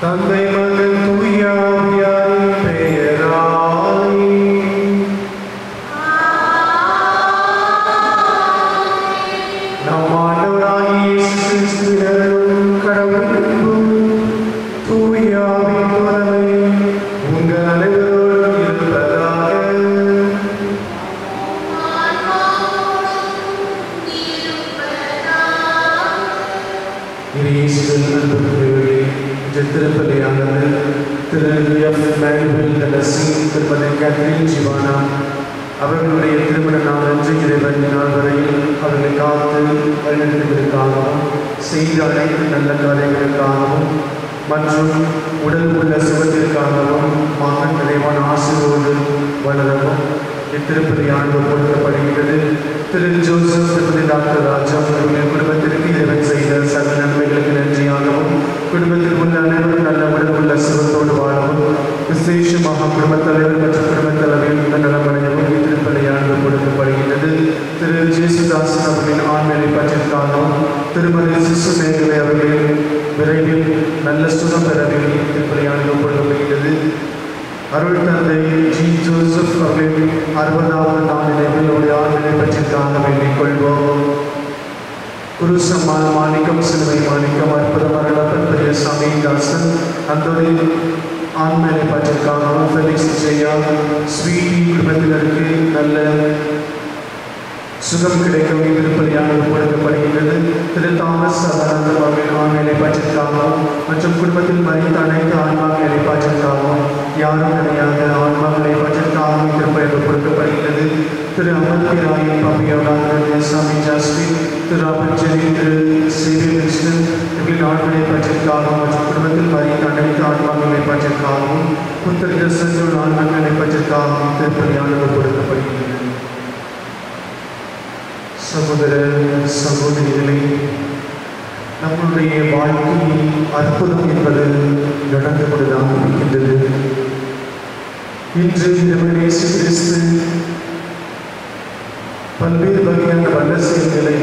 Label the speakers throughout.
Speaker 1: தந்தை மகன் தூயாவியாரின் பெயராய் நம் ஆண்டவராகிய இயேசு கிறிஸ்துவின் அருளும் கடவுளின் அன்பும் தூயாவின் வல்லமை உங்கள் அனைவரோடும் இருப்பதாக இயேசுவின் அன்புக்குரியவர்களே, இந்த திருப்பலியானது திரு எஃப் மேனுவல் தலசி திருமதி கேத்ரின் ஜிவானா அவர்களுடைய திருமண நாள் அன்று இறைவன் நாள் வரையில் அவர்களை காத்து வழிநடத்துவதற்காகவும் செய்த அனைத்து நல்ல காரியங்களுக்காகவும் மற்றும் உடல் உள்ள சுகத்திற்காகவும் மகன் நிறைவான ஆசிர்வோடு வளரவும் இத்திருப்பதி ஆண்டு கொடுக்கப்படுகிறது திரு ஜோசப் திருப்பதி டாக்டர் ராஜா அவர்களின் குடும்பத்திற்கு இறைவன் செய்த சகல நன்மைகளுக்கு நன்றியாகவும் குடும்பத்தில் உள்ள அனைவரும் நல்ல உடல் உள்ள சுகத்தோடு வாழவும் விசேஷமாக குடும்பத் தலைவர் மற்றும் குடும்பத் தலைவர் உள்ள நலமடையவும் இத்திருப்பதி ஆண்டு கொடுக்கப்படுகிறது திரு ஜேசுதாசன் அவர்களின் ஆண்மையை பற்றிற்காகவும் திருமதி சிசு மேகலை அவர்களின் விரைவில் நல்ல சுகம் பெறவே இத்திருப்பதி ஆண்டு கொடுக்கப்படுகிறது அருள் தந்தை ஜி ஜோசப் அவர்களின் அறுபதாவது நாள் நினைவில் ஆண்களை பற்றிற்காக வேண்டிக் கொள்வோம் குருசம்மா மாணிக்கம் சிலுவை மாணிக்கம் அற்புதம் அருளப்பன் பெரியசாமி தாசன் அந்தோடி ஆண்மையை பற்றிற்காகவும் ஃபெலிக்ஸ் ஜெயா ஸ்வீட்டி குடும்பத்தினருக்கு நல்ல சுகம் கிடைக்கும் விருப்பதியாக கொடுக்கப்படுகின்றது திரு தாமஸ் சதானந்தம் அவர்களின் ஆண்மையை பற்றிற்காகவும் மற்றும் குடும்பத்தில் மறைந்த அனைத்து ஆன்மாக்களை பற்றிற்காகவும் யாரும் கிடையாத ஆன்மாக்களை பற்றிற்காகவும் திருப்பயப்பு கொடுக்கப்படுகிறது திரு அமர்த்தி ராயின் பாபியோடாங்க சாமி ஜாஸ்மின் திரு ராபர்ஜரி திரு சேவி கிருஷ்ணன் இவர்களின் ஆண்மையை பற்றிற்காகவும் மற்றும் குடும்பத்தில் மறைந்த அனைத்து ஆன்மாக்களை பற்றிற்காகவும் புத்திர செஞ்சோல் ஆன்மாக்களை பற்றிற்காகவும் திருப்பதியானது கொடுக்கப்படுகிறது சகோதர சகோதரிகளை நம்முடைய வாழ்க்கையில் அற்புதம் என்பது நடந்து கொண்டுதான் இருக்கின்றது இன்று இயேசு கிறிஸ்து பல்வேறு வகையான வல்ல செயல்களை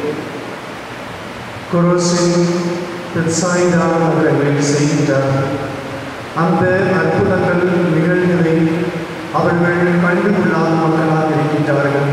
Speaker 1: கொரோசின் பெட்சாய்தா அவர்கள் செய்கின்றார் அந்த அற்புதங்கள் நிகழ்வுகளை அவர்கள் கண்டுகொள்ளாத மக்களாக இருக்கின்றார்கள்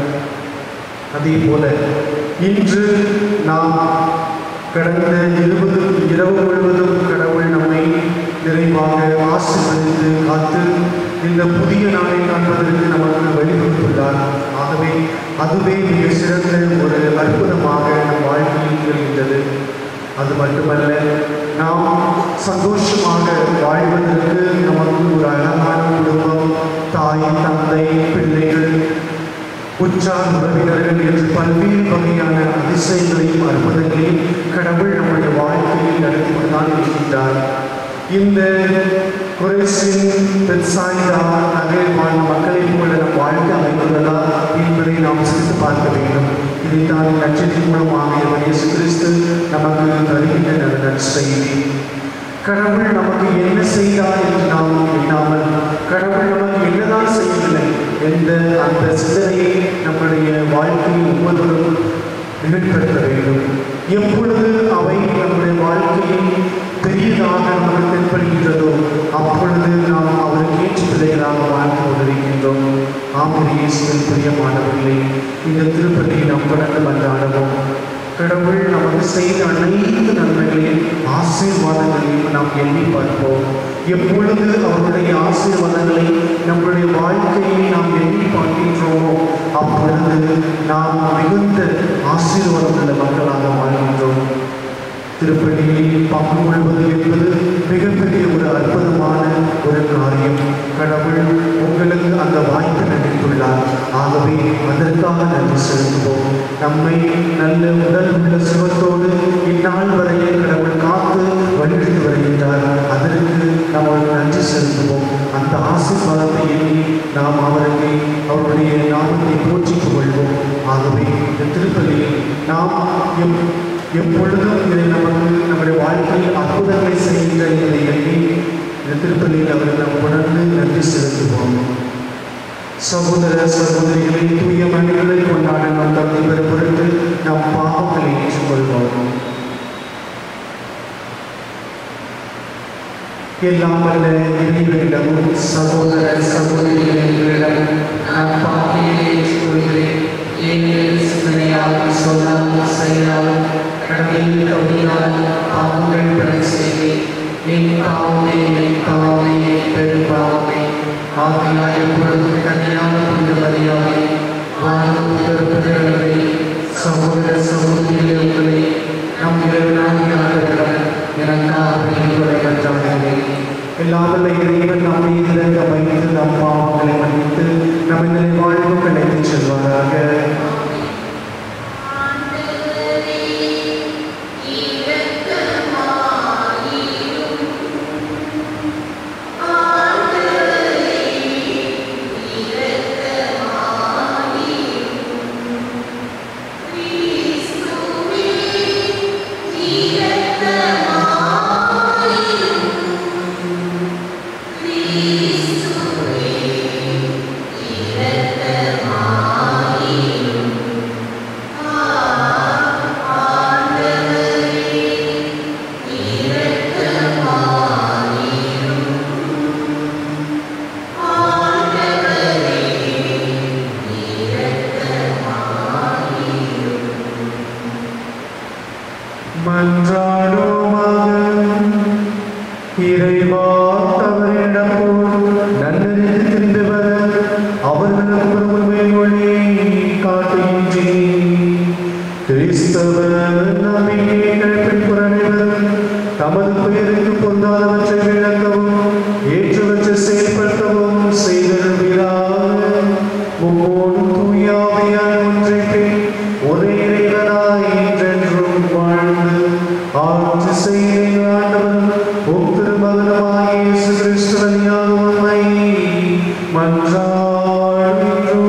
Speaker 1: அதே போல இன்று நாம் கடந்த இருபது இரவு முழுவதும் கடவுள் நம்மை நிறைவாக ஆசீர்வதித்து காத்து இந்த புதிய நாளை காண்பதற்கு நமக்கு வழிவகுத்துள்ளார் ஆகவே அதுவே மிக சிறந்த ஒரு அற்புதமாக நம் வாழ்க்கையில் இருக்கின்றது அது மட்டுமல்ல நாம் சந்தோஷமாக வாழ்வதற்கு நமக்கு ஒரு அழகான குடும்பம் தாய் தந்தை பிள்ளைகள் உற்றார் உறவினர்கள் என்று பல்வேறு வகையான அதிசயங்களையும் அற்புதங்களையும் கடவுள் நம்முடைய வாழ்க்கையில் நடத்தி கொண்டுதான் இருக்கின்றார் இந்த குறைசின் பெட்சாய்தா நகரில் வாழும் மக்களைப் போல நம் வாழ்க்கை அமைந்துள்ளதா என்பதை நாம் சிரித்து பார்க்க வேண்டும் இதைத்தான் நட்சத்தின் மூலமாக இயேசு கிறிஸ்து நமக்கு தருகின்ற நல்ல நற்செய்தி கடவுள் நமக்கு என்ன செய்தார் என்று நாம் எண்ணாமல் கடவுள் நமக்கு என்னதான் செய்யவில்லை என்ற அந்த சிந்தனையை நம்முடைய வாழ்க்கையில் ஒவ்வொருவரும் நிகழ்ப்படுத்த வேண்டும் எப்பொழுது அவை நம்முடைய வாழ்க்கையில் பெரியதாக நமக்கு தென்படுகின்றதோ அப்பொழுது நாம் அவருக்கு ஏற்ற பிள்ளைகளாக வாழ்ந்து கொண்டிருக்கின்றோம் ஆமரியேசுவில் பிரியமானவர்களே இந்த திருப்பதியை நாம் தொடர்ந்து மன்றாடுவோம் கடவுள் நமக்கு செய்த அனைத்து நன்மைகளையும் ஆசீர்வாதங்களையும் நாம் எண்ணி பார்ப்போம் எப்பொழுது அவருடைய ஆசீர்வாதங்களை நம்முடைய வாழ்க்கையை நாம் எண்ணி பார்க்கின்றோமோ அப்பொழுது நாம் மிகுந்த ஆசீர்வாதம் உள்ள மக்களாக வாழ்கின்றோம் திருப்பதியில் பங்கு கொள்வது என்பது மிகப்பெரிய ஒரு அற்புதமான ஒரு காரியம் கடவுள் உங்களுக்கு அந்த வாய்ப்பு நடித்துள்ளார் ஆகவே அதற்காக நன்றி செலுத்துவோம் நம்மை நல்ல உடல் உள்ள சுகத்தோடு இந்நாள் வரையே கடவுள் காத்து வழிநடத்தி வருகின்றார் அதற்கு நாம் அவருக்கு நன்றி செலுத்துவோம் அந்த ஆசீர்வாதத்தை எண்ணி நாம் அவருக்கு அவருடைய நாமத்தை போற்றிக் கொள்வோம் ஆகவே இந்த திருப்பதியில் நாம் எம் எப்பொழுதும் இதை நமக்கு நம்முடைய வாழ்க்கையில் அற்புதங்களை செய்கின்ற இதை எண்ணி இந்த திருப்பலியில் அவர் நாம் உணர்ந்து நன்றி செலுத்துவோம் சகோதர சகோதரிகளை தூய மனிதர்களை கொண்டாட நாம் தந்தை பெறும் பொருட்டு நாம் பாவங்களை ஏற்றுக்கொள்வோம் எல்லாம் வல்ல இறைவனிடமும் சகோதர சகோதரிகளிடமும் நான் பாக்கியை கூறுகிறேன் ஏனெனில் சிந்தனையால் சொல்லால் செயலால் கடமையில் கவியால் பாவங்கள் படை செய்தேன் என் பாவமே என் பாவமே என் பெரும் பாவமே ஆகையால் எப்பொழுதும் கன்னியான புனிதமதியாகி வாழும் பெருப்பதிகளை சகோதர சகோதரிகளே உங்களை நம் இறைவனாகியாளர்களிடம் எனக்காக வேண்டுகொள்கின்றேன் எல்லாவல்ல இறைவன் நம் மீது இறங்க வைத்து நம் பாவங்களை மன்னித்து நம் நிலை வாழ்வு கிடைத்துச் செல்வாராக மன்றாடுமாக இறைவா தவறிடப்போ நன்னறிந்து திரும்பி வர அவர்களுக்கு ஒரு உண்மைமொழி காட்டுகின்றேன் கிறிஸ்தவ நம்பிக்கைகள் பின்புற அனைவரும் தமது பெயருக்கு பொருந்தாதவற்றை விளக்கவும் ஏற்றவற்றை செயல்படுத்தவும் செய்தருகிறார் மும்மோடு தூயாவையால் ஒன்றைப்பின் ஒரே இறைவனாய் என்றென்றும் வாழ்ந்து ஆட்சி செய்கிற ஆண்டவன் உம் திருமகனமாய் இயேசு கிறிஸ்து வழியாக உண்மை மன்றாடுகின்றோம்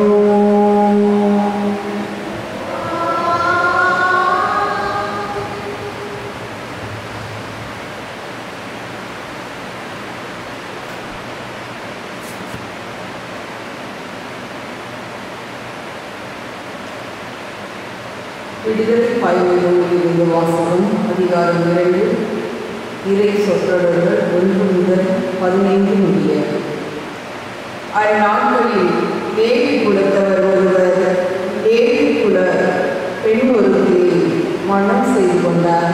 Speaker 2: விடுதலை பயணிகள் இருந்து வாசகம் அதிகாரம் இரண்டு இறை சொற்றொடர்கள் ஒன்று முதல் பதினைந்து முடிய அந்நாட்களில் தேவி குலத்தவர் ஒருவர் தேவி குல பெண் ஒருத்தியை மணம் செய்து கொண்டார்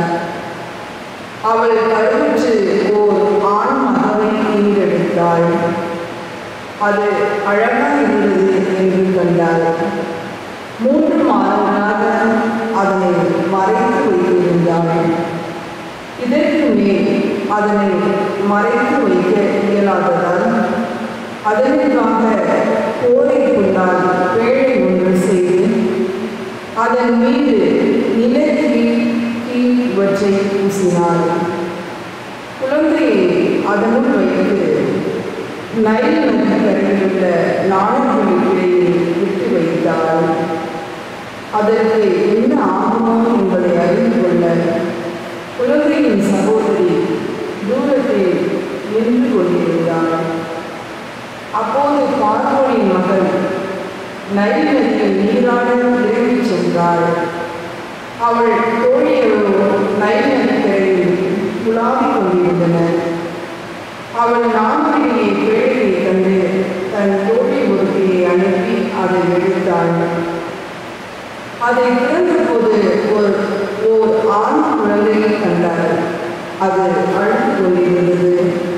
Speaker 2: அவள் கருவுற்று ஓர் ஆண் மகவை ஈண்டெடுத்தாள் அது அழகாக இருந்தது என்று கண்டாள் மூன்று மாதங்களாக அதனை மறைத்து வைத்திருந்தாள் இதற்கு மேல் அதனை மறைத்து வைக்க இயலாததால் அதற்காக கோரை கொண்டால் பேழை ஒன்று செய்து அதன் மீது நிலக்கீழ் கீழ் இவற்றை பூசினாள் குழந்தையை அதனுள் வைத்து நைல் நதிக்கரையில் உள்ள நாடுகளின் இடையில் விட்டு வைத்தாள் அதற்கு என்ன ஆகுமோ என்பதை அறிந்து கொள்ள குழந்தையின் சகோதரி தூரத்தில் நின்று கொண்டிருந்தாள் அப்போது பார்வோனின் மகள் நைல் நதியில் நீராட இறங்கிச் சென்றாள் அவள் தோழியரோ நைல் நதிக்கரையில் குழாவிக் கொண்டிருந்தனர் அவள் நான்கிலேயே பேழையை கண்டு தன் தோழி ஒருத்தியை அனுப்பி அதை எடுத்தாள் அதை திறந்தபோது ஒரு ஓர் ஆண் குழந்தையை கண்டாள் அது அழுது கொண்டிருந்தது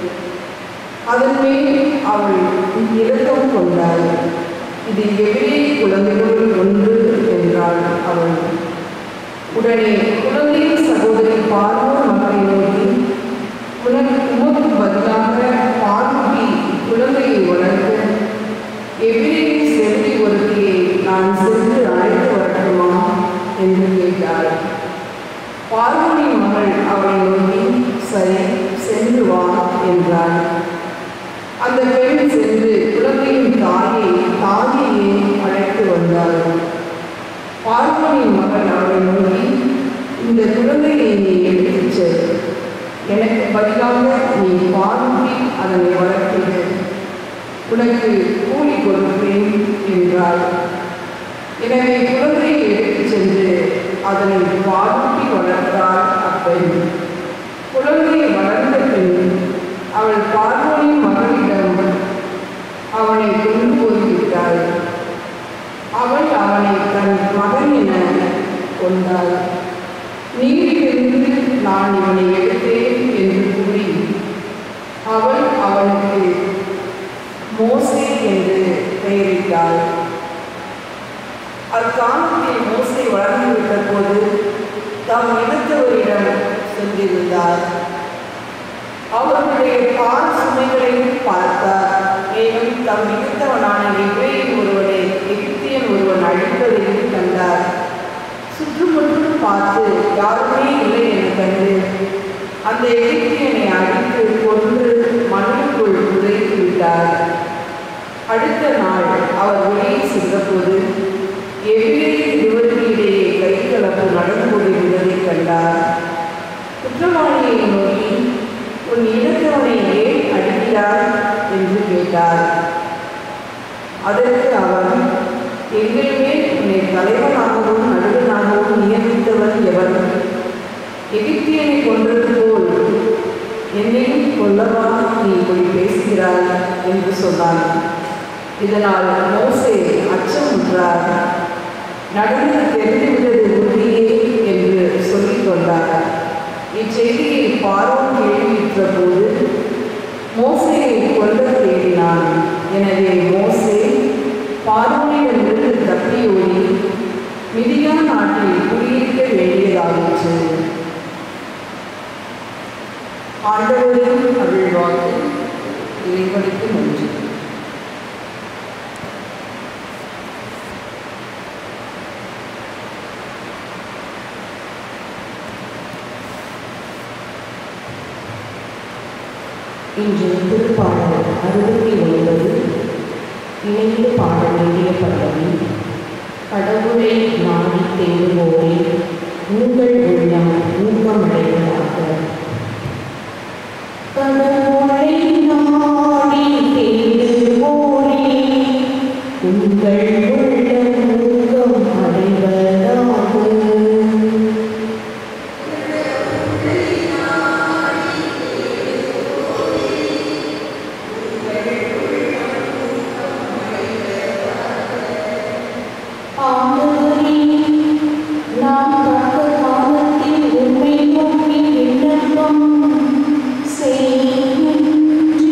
Speaker 2: அதன் மேல் அவள் இரக்கம் கொண்டாள் இது எதிரே குழந்தைகளுள் ஒன்று என்றாள் அவள் உடனே குழந்தையின் சகோதரி பார்வோர் மகளை நோக்கி உனக்கு உமக்கு பதிலாக பார்வதி குழந்தையை வளர்க்க எவ்விரையே செல்வி ஒருத்தியை நான் சென்று அழைத்து வரட்டுமா என்று கேட்டாள் பார்வனின் மகள் அவளை நோக்கி சரி சென்று வா என்றாள் அந்த பெண் சென்று குழந்தையின் தாயை தாயையே அழைத்து வந்தாள் பார்வனின் மகள் அவளை நோக்கி இந்த குழந்தையை நீ எடுத்துச் செல் எனக்கு பதிலாக நீ பார்வதி அதனை வளர்க்கிறது உனக்கு கூலி கொடுப்பேன் என்றாள் எனவே குழந்தையை எடுத்துச் சென்று அதனை பாலூட்டி வளர்த்தாள் அப்பெண் குழந்தையை வளர்ந்த பின் அவள் பார்வோனின் மகனிடம் அவனை கொண்டு போய்விட்டாள் அவள் அவனை தன் மகன் என கொண்டாள் நீரிலிருந்து நான் இவனை எடுத்தேன் என்று கூறி அவள் அவனுக்கு மோசே என்று பெயரிட்டாள் அக்காலத்தில் மோசே வளர்ந்துவிட்ட போது தம் இனத்தவரிடம் சென்றிருந்தார் அவர்களுடைய பால் சுமைகளையும் பார்த்தார் மேலும் தம் இனத்தவனான எவ்வேயின் ஒருவனை எகிப்தியன் ஒருவன் அழிப்பதையும் கண்டார் சுற்றுமுற்றும் பார்த்து யாருமே இல்லை என கண்டு அந்த எகிப்தியனை அடித்து கொன்று மண்ணுக்குள் புதைத்து விட்டார் அடுத்த நாள் அவர் வெளியே சென்றபோது எவ்வேறு இருவருக்கிடையே கைகலப்பு நடந்து கொண்டிருந்ததைக் கண்டார் குற்றவாளியை நோக்கி உன் இனத்தவனை ஏன் அடிக்கிறார் என்று கேட்டார் அதற்கு அவன் எங்கள் மேல் உன்னை தலைவனாகவும் நடுவனாகவும் நியமித்தவன் எவன் எகிப்தியனை கொன்றது போல் என்னையும் கொல்லவா நீ இப்படி பேசுகிறாய் என்று சொன்னான் இதனால் மோசே அச்சமுற்றார் நடந்தது தெரிந்துவிட்டது உறுதியே என்று சொல்லிக் கொண்டார் இச்செய்தியை பார்வோன் கேள்வியுற்ற போது மோசேயை கொல்ல தேடினான் எனவே மோசே பார்வோனிடமிருந்து தப்பியோடி மிதியா நாட்டில் குடியிருக்க வேண்டியதாயிற்று ஆண்டவரின் அருள்வாக்கு இறைவனுக்கு நன்றி
Speaker 3: இன்று திருப்பாடல் அறுபத்தி ஒன்பது இணைந்து பாட வேண்டிய பல்லவி கடவுளை நாடி தேடுவோரே உங்கள் உள்ளம் ஊக்கமடைவதாக கடவுளை நாடி தேடுவோரே உங்கள் உள்ளம் ஊக்கம் அடைவதாக ஆண்டவரே, நாம் தக்க காலத்தில் உம்மை நோக்கி விண்ணப்பம் செய்கின்றோம்.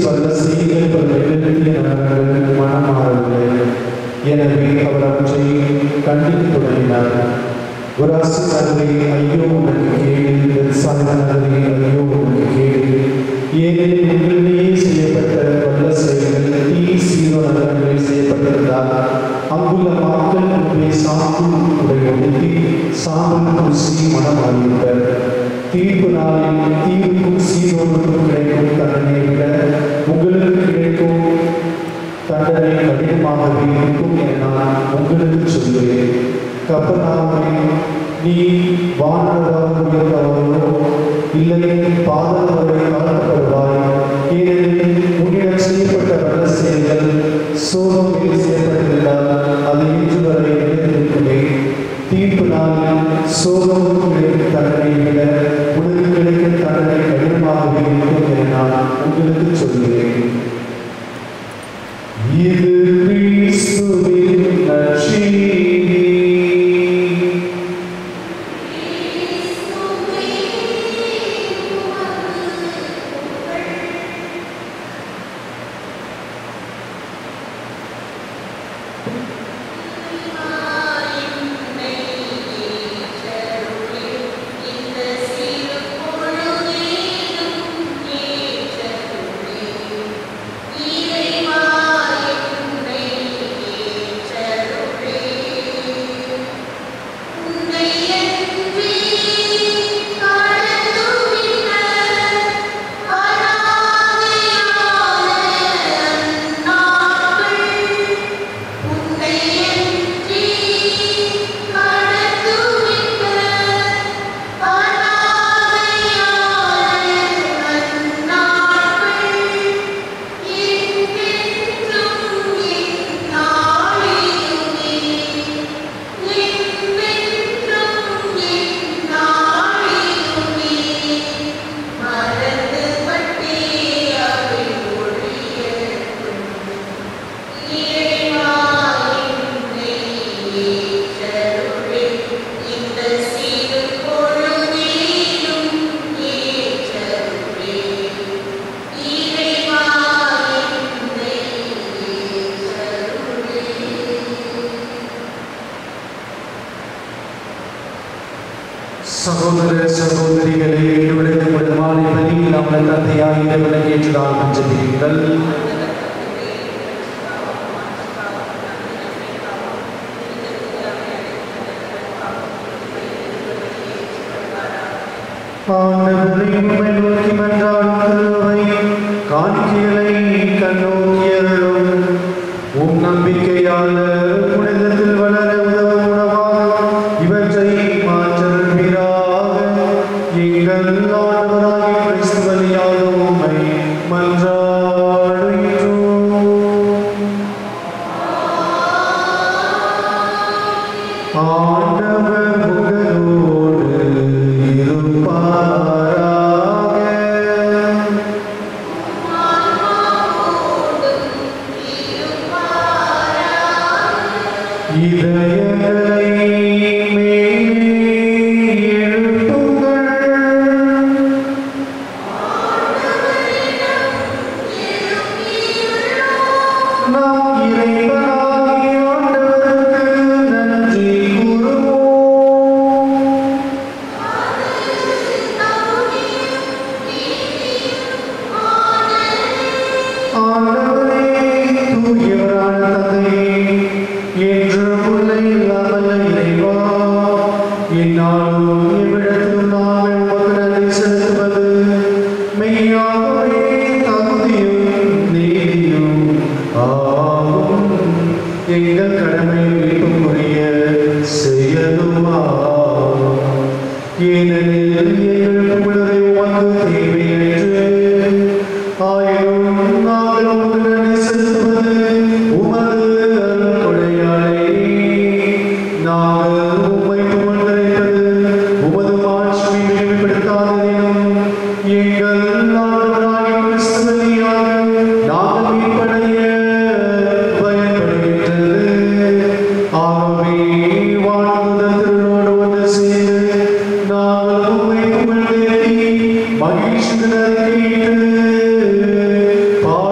Speaker 1: பல செய்திகள் பல நிகழ்த்திய நகரங்கள் மனமாறவில்லை எனவே அவர் அவற்றை கண்டித்து தொடங்கினார் ஒரு அரசு நகரை ஐயோ உனக்கு கேடு பெருசான நகரை ஐயோ உனக்கு கேடு ஏனெனில் உங்களிலேயே செய்யப்பட்ட வல்ல செயல்கள் தீ சீரோ நகரங்களில் செய்யப்பட்டிருந்தால் அங்குள்ள மக்கள் உண்மை சாம்பல் உடைய உடுத்தி சாம்பல் பூசி மனம் அறிவிப்பர் தீர்ப்பு நாளில் தீர்ப்புக்கும் சீரோனுக்கும் கிடைக்கும் தண்டனை விட உங்களுக்கு கிடைக்கும் தண்டனை கடினமாகவே இருக்கும் என நான் உங்களுக்கு சொல்கிறேன் கப்பனாகவே நீ வானவராக உயர்ந்தவரோ இல்லை பாதல் வரை தாழ்த்தப்படுவாய் ஏனெனில் உன்னிடம் செய்யப்பட்ட நல்ல செயல்கள் சோதனையில் செய்யப்பட்டிருந்தால் அது இன்று வரை நிலைத்திருக்குமே தீர்ப்பு நாளில் சோதமுக்கு கிடைக்கும் தண்டனை விட உனக்கு கிடைக்கும் தண்டனை கடினமாகவே இருக்கும் என நான் உங்களுக்கு சொல்கிறேன் இது கிறிஸ்துவின் நற்செய்தி. சகோதர சகோதரிகளே என்னுடைய மாலை பலியில் நம்மளை தந்தையாய் இறைவனை ஏற்றுதான் பஞ்சபிரிங்கள் ஆண்டவரை உம்மை நோக்கி மன்றாடும் திருவை காணிக்கைகளை கண்ணோக்கியருளும் உம் நம்பிக்கையால புனிதத்தில் வளர உதவும் உணவாக இவற்றை மாற்றல்வீராக எங்கள் ஆண்டவராகிய கிறிஸ்து வழியாக உம்மை மன்றாடுகிறோம் ஆண்டவர் உங்களோடு இருப்பாராக இதயங்களை மேலே எழுப்புங்கள் நாம் இறைவனாகிய ஆண்டவருக்கு நன்றி கூறுவோம் ஆண்டவரே தூயவரான தந்தையே என்று முல்லை இல்லாமல் இறைவா என்னாலும் இவ்விடத்திலும் நாங்கள் உமக்கு நன்றி செலுத்துவது மெய்யாகவே தகுதியும் நீதியும் ஆகும் எங்கள் கடமை மீட்புக்குரிய செயலுமாகும் ஏனெனில் எங்கள் புகழரை உமக்கு தேவையற்று ஆயினும் நாங்கள் உமக்கு நன்றி செலுத்துவது உமது அருள்கொடையாலே. நாங்கள் உம்மை புகழ்ந்தழைப்பது உமது மாட்சியை வெளிப்படுத்தாததினும் எங்கள் ஆண்டவராகிய கிறிஸ்து வழியாக நாங்கள் மீட்படைய பயன்படுகின்றது. ஆகவே வாழ்த்துதல் திருநோடு வந்து சேர்ந்து நாங்கள் உம்மை புகழ்ந்தேத்தி மகிழ்ச்சியுடன் அறிக்கையிட்டு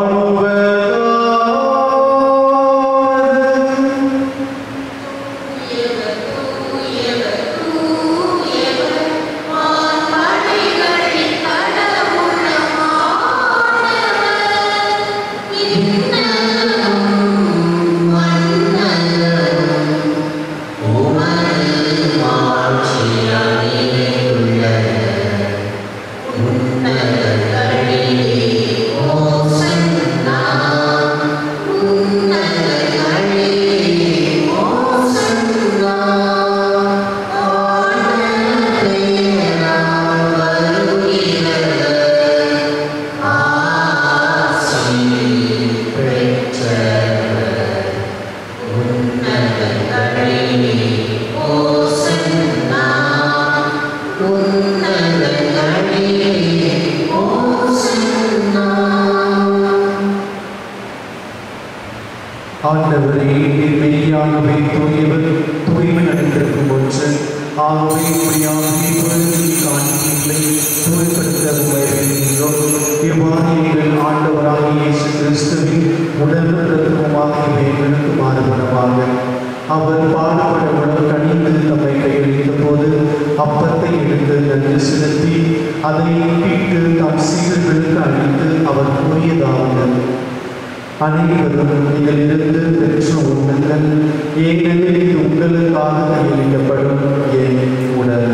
Speaker 1: ஆண்டவரே நீர் மெய்யாகவே தூயவர் தூய்மை அடைந்திருக்கும் ஒன்று ஆகவே உடையாகவே குழந்தை காணிக்கைகளை தூய்மைப்படுத்த உண்மை வேண்டுகின்றோம் இவ்வாறு எங்கள் ஆண்டவராகிய இயேசு கிறிஸ்துவின் உடல் ரத்தமாகிய எங்களுக்கு மாறுபடவாங்க அவர் பாடுபட உடல் கணிந்து தம்மை கையளித்த போது அப்பத்தை எடுத்து நன்றி செலுத்தி அதை பிட்டு தம் சீடர்களுக்கு அளித்து அவர் கூறியதாவது அனைவரும் இதிலிருந்து பெற்று உண்ணுங்கள் ஏனெனில் இது உங்களுக்காக கையளிக்கப்படும் என் உடல்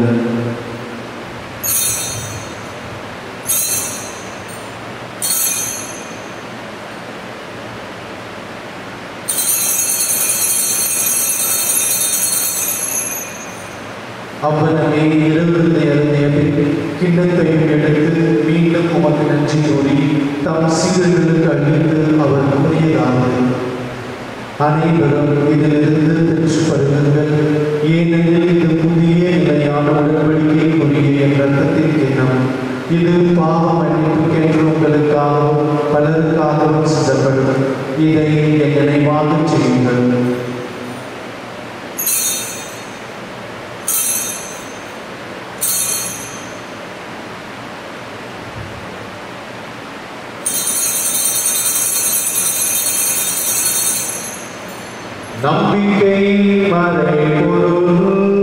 Speaker 1: அவ்வளவே இரவிருந்தை அருந்திய பின் கிண்ணத்தையும் எடுத்து மீண்டும் உமக்கு நன்றி கூறி தம் சீடர்களுக்கு அளித்து அவர் கூறியதாவது அனைவரும் இதிலிருந்து பெற்று பருகுங்கள் ஏனெனில் இது புதிய நிலையான உடன்படிக்கைக்குரிய என் ரத்தத்தின் கிண்ணம் இது பாவ மன்னிப்புக்கென்று உங்களுக்காகவும் பலருக்காகவும் சிந்தப்படும் இதை என் நினைவாக செய்யுங்கள் நம்பிக்கை மறைபொருள்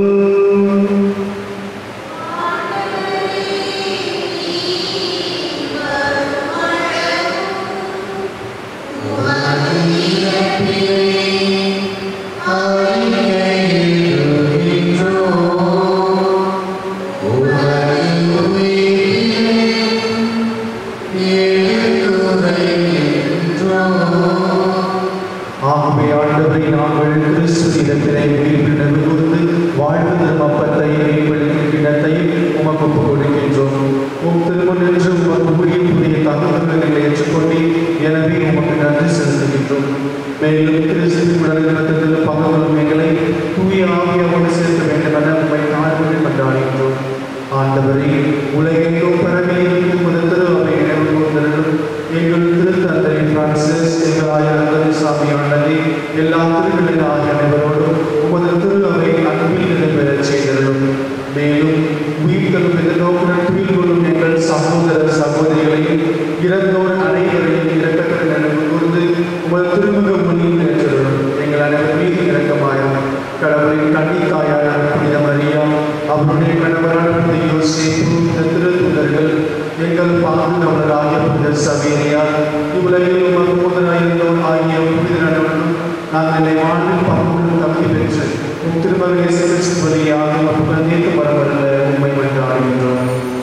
Speaker 1: ஆகவே ஆண்டவரை நாங்கள் கிறிஸ்துவிடத்திலே உயிர்ப்பினர் கூர்ந்து வாழ்வு தரும் அப்பத்தையும் மீன்பிடிக்கும் கிணத்தையும் உமக்கு ஒப்புக் கொடுக்கின்றோம் உம் திருமண் என்று உமக்கு புதிய புதிய தகவல்களை ஏற்றுக்கொண்டு எனவே உமக்கு நன்றி செலுத்துகின்றோம் மேலும் கிறிஸ்துவின் உடல்நலத்தில் பங்கவரும் எங்களை தூய ஆவியோடு சேர்க்க வேண்டும் என உண்மை தாழ்வுடன் கொண்டாடுகின்றோம் ஆண்டவரே உலகெங்கும் பரவி இருக்கும் ஒரு திரு அவை நினைவு கூர்ந்தருளும் எங்கள் திருத்தந்தை பிரான்சிஸ் எங்கள் ஆயிரங்கள் சாமி ஆண்டனே எல்லா திருவிழா ஆகிய அனைவரோடும் உமது திரு அவை அன்பில் நிலைபெறச் செய்திருளும் மேலும் உயிர்களும் எதிர்நோக்குடன் துயில் கொள்ளும் எங்கள் சகோதர சகோதரிகளையும் இறந்தோர் அனைவரையும் இரக்கத்தில் நினைவு கூர்ந்து உமது திருமுக முன்னில் ஏற்றிருளும் எங்கள் அனைவர் மீது இரக்கமாயும் கடவுளின் கன்னித்தாயான புனித மரியா அவருடைய கணவரான புனித யோசேப்பு இந்த திருத்துதர்கள் எங்கள் பாதுகாவலராகிய புனித சவேரியார் இவ்வுலகில் உமக்கு முதலாயிருந்தோர் ஆகிய புனித நடவடிக்கும் நாங்கள் வாழ்வில் பங்குடன் தகுதி பெற்று உம் திருமகனை சிகிச்சை வழியாக மக்கள் நீக்க வரவல்ல உண்மை கொண்டாடுகின்றோம்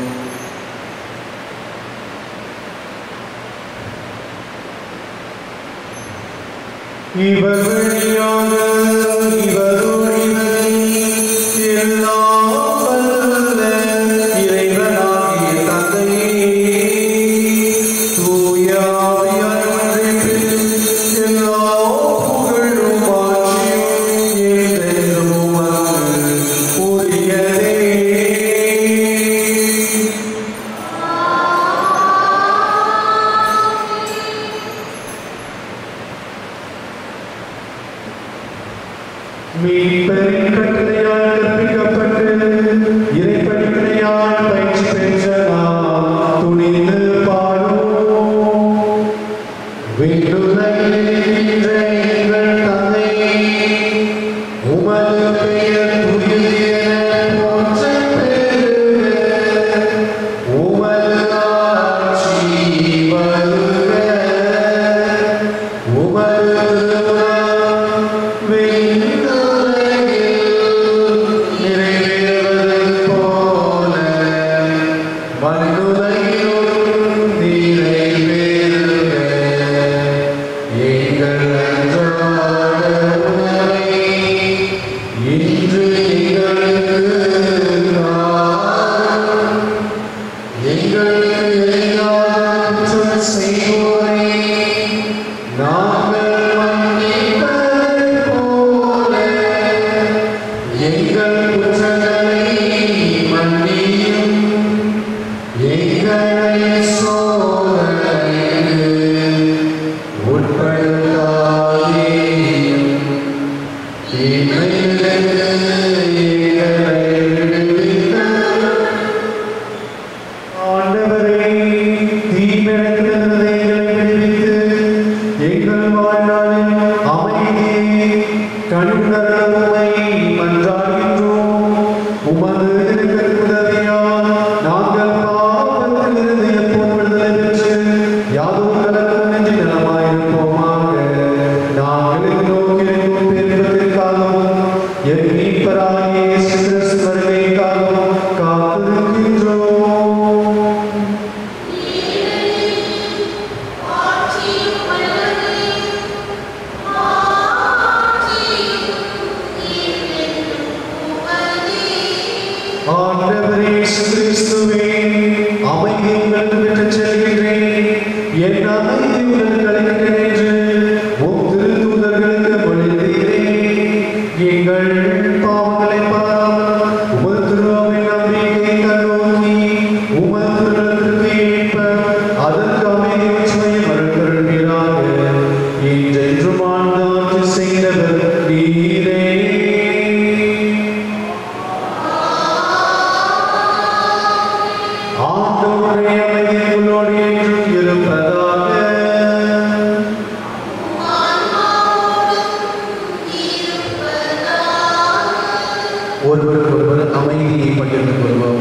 Speaker 1: இவர் வழியாக இவரோடு இவர் எல்லாம் வல்ல இறைவனாகிய தந்தையே, தூய ஆவியார் ஒன்றிப்பில் எல்லா புகழும் ஆட்சியும் என்றென்றும் உமக்கு உரியதே. மீட்பரின் கட்டளையால் கற்பிக்கப்பட்டு இறைப்பணிகளையால் பயிற்சி பெற்ற நாம் துணிந்து பாடுவோம் விண்ணுலகில் இருக்கின்ற எங்கள் தந்தையே, உமது பெயர் புனிதம் என போற்றப் பெறுக. உமது ஆட்சி வருக. உமது திருமணம் விண்ணுலகில் நிறைவேறுவது போல மண்ணுலகிலும் நிறைவேறுக. எங்கள் அன்றாட எங்கள் வாழ்நாளில் அமைதியை கண்டுணர்வுமை மன்றாடுகின்றோம் உமது உதவியால் நாங்கள் பாவத்திலிருந்து எப்போதும் விடுதலை பெற்று யாதும் கலக்கும் நெஞ்சு நலமாயிருப்போமாக நாங்கள் நோக்கியிருக்கும் பெருமத்திற்காகவும் என் மீட்பராகிய இயேசு கிறிஸ்து வருகைக்காகவும் காத்திருக்கின்றோம் ஆண்டவரே இயேசு கிறிஸ்துவே அமைதி உங்களுக்கு பெற்றுச் செல்கின்றேன் என் அமைதி உங்களுக்கு அளிக்கின்றேன் என்று உம் திருத்தூதர்களுக்கு மொழிந்தீரே எங்கள் பாவங்களை பாராமல் உமது திருவாவின் நம்பிக்கை கண்ணோக்கி உமது திருநலத்திற்கு ஏற்ப அதற்கு அமைதி உச்சுமையை மறுக்கருள்கிறாக என்றென்றும் ஆண்டாட்சி செய்தவர் நீரே ஆண்டவரே அமைதி உங்களோடு என்றும் இருப்பதாக ஒருவருக்கு ஒருவர் அமைதியை பகிர்ந்து கொள்வோம்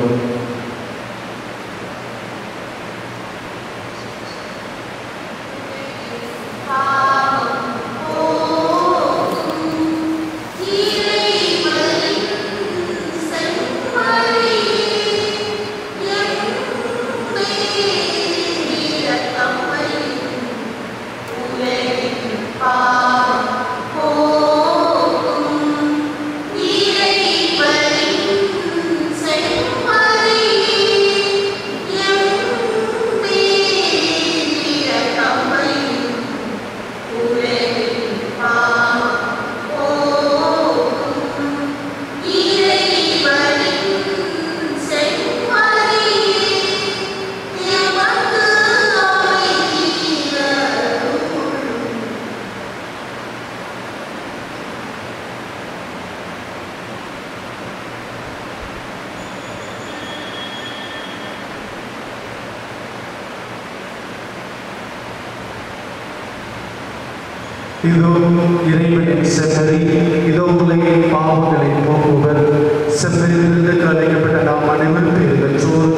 Speaker 1: இதோ இறைவனின் செம்மறி இதோ உலகின் பாவங்களை போக்குவர் செம்மறியிலிருந்து அழைக்கப்பட்ட நாம் அனைவரும் பேர் பெற்றோர்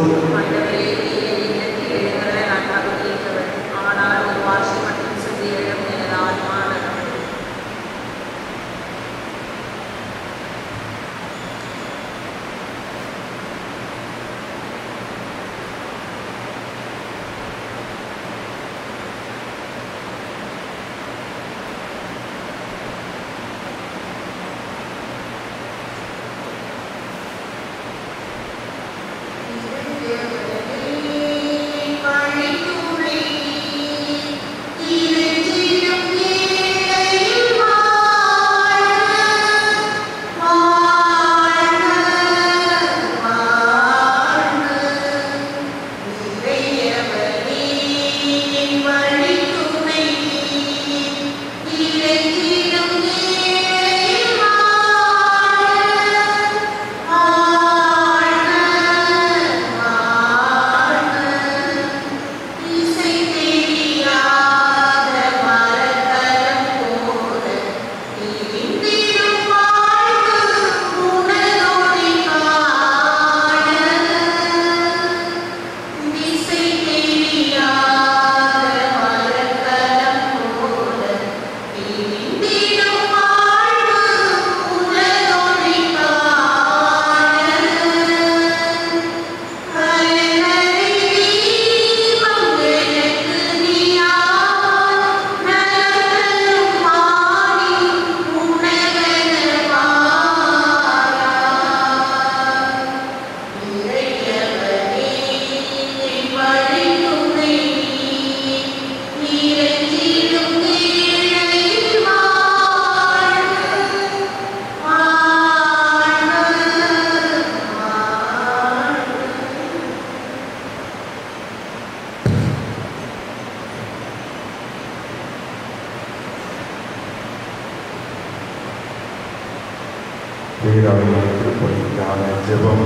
Speaker 4: பேராயத்திற்கான ஜெபம்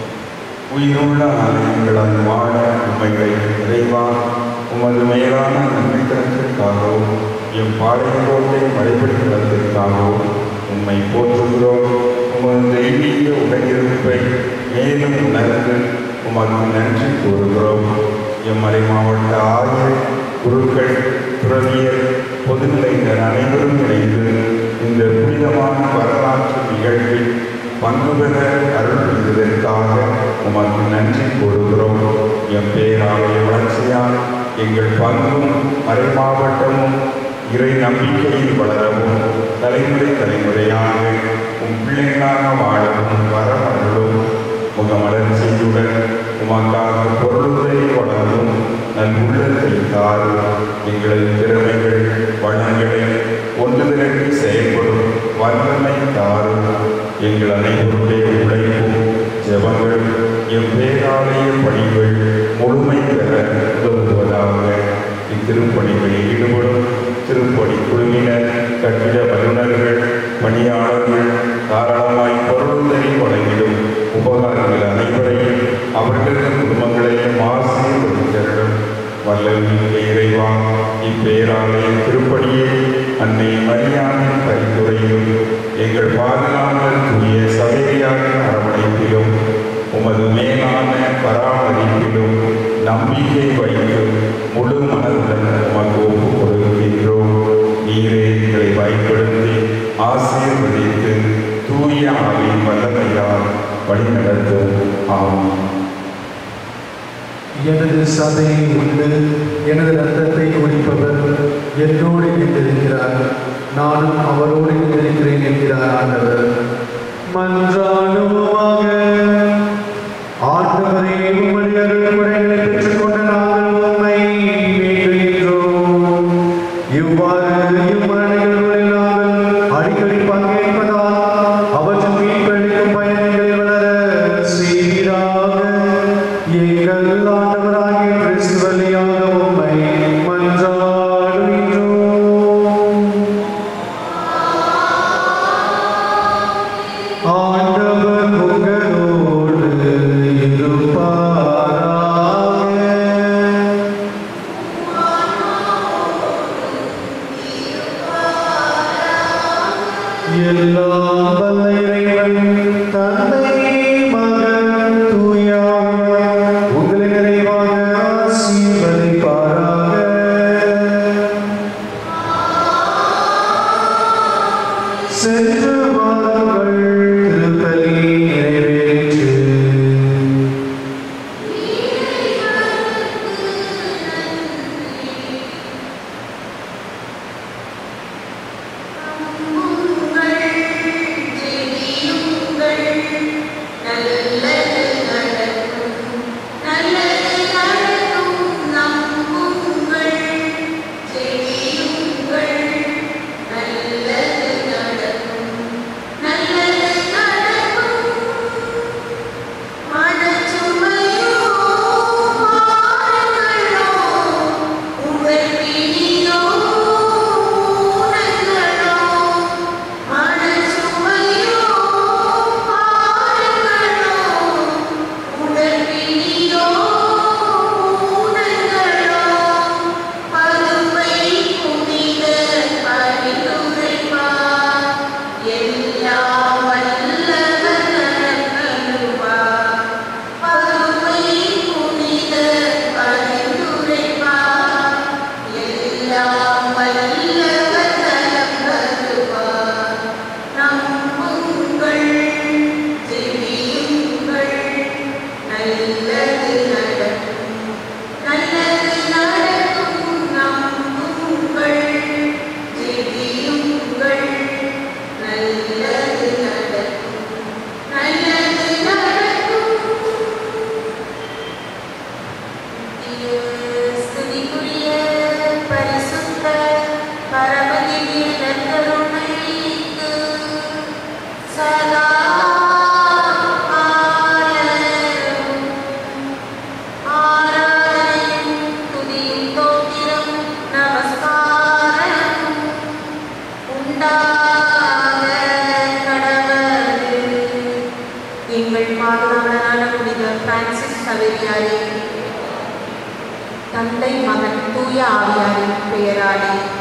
Speaker 4: உயிருள்ள ஆலயங்களால் வாழ உண்மைகளை இறைவா உமது மேலான நன்மைத்தனத்திற்காகவும் எம் பாளையங்கோட்டை மழைப்படி வளர்த்திருக்காகவும் உம்மை போற்றுகிறோம் உமது தெய்வீக உடனிருப்பை மேலும் உணர்ந்து உமக்கு நன்றி கூறுகிறோம் எம்மறை மாவட்ட ஆகிய குருக்கள் துறவியர் பொதுநிலையினர் அனைவரும் இணைந்து இந்த புனிதமான வரலாற்று நிகழ்வில் பங்கு பெற அருள் புரிந்ததற்காக உமக்கு நன்றி கூறுகிறோம் எம் பேராலய வளர்ச்சியால் எங்கள் பங்கும் மறை மாவட்டமும் இறை நம்பிக்கையில் வளரவும் தலைமுறை தலைமுறையாக உம் பிள்ளைகளாக வாழவும் வரமருளும் முகமலர்ச்சியுடன் உமக்காக பொருளுரை வளரும் நல் உள்ளத்தை தாரும் எங்களது திறமைகள் வளங்களை ஒன்று திரட்டி செயல்படும் வல்லமை தாரும் எங்கள் அனைவருடைய உழைப்பும் ஜெபங்கள் எம் பேராலய பணிகள் முழுமை பெற உதவுவதாக இத்திருப்பணிகளில் ஈடுபடும் திருப்பணி குழுவினர் கட்டிட வல்லுநர்கள் பணியாளர்கள் தாராளமாய் பொருளுதவி வழங்கிடும் உபகாரங்கள் அனைவரையும் அவர்களது குடும்பங்களையும் ஆசீர்வதித்தருடும் வல்லமிக்க இறைவா இப்பேராலய திருப்பணியை அன்னை மரியாதை பரிந்துரையிலும் எங்கள் பாதுகாவலர் தூய சபையாரின் அரவணைப்பிலும் உமது மேலான பராமரிப்பிலும் நம்பிக்கை வைத்து முழு மனதுடன் உமக்கு ஒப்பு கொடுக்கின்றோம் நீரே எங்களை பயன்படுத்தி ஆசீர்வதித்து தூய ஆவின் வல்லமையால் வழிநடத்தும் ஆமாம்
Speaker 1: எனது சதையை உண்டு எனது ரத்தத்தை குடிப்பவர் என்னோடு இணைந்திருக்கிறார் நானும் அவரோடு இணைந்திருக்கிறேன் என்கிறார் ஆண்டவர் மன்றாடுவோமாக ஆண்டவரே உம்முடைய அருள்முறைகளை பெற்றுக்கொண்ட நாங்கள் உம்மை வேண்டுகின்றோம் இவ்வாறு இம்மரணிகளில் நாங்கள் அடிக்கடி பங்கேற்பதால் அவற்றின் மீட்பளிக்கும் பயணங்களில் வளர செய்கிறாக எங்கள் ஆண்டவராகிய கிறிஸ்து வழியாக உம்மை மன்றாடுகின்றோம் ஆண்டவர் உங்களோடு இருப்பாராக எல்லாம் வல்ல இறைவன் தந்தை மகன் தூயாவியார் உங்களை நிறைவாக ஆசீர்வதிப்பாராக சென்று வாருங்கள் திருப்பலி நிறைவேற்று
Speaker 2: எங்கள் பாதுகாவலரான புனித பிரான்சிஸ் சவேரியாரே தந்தை மகன் தூய ஆவியாரின் பெயராலே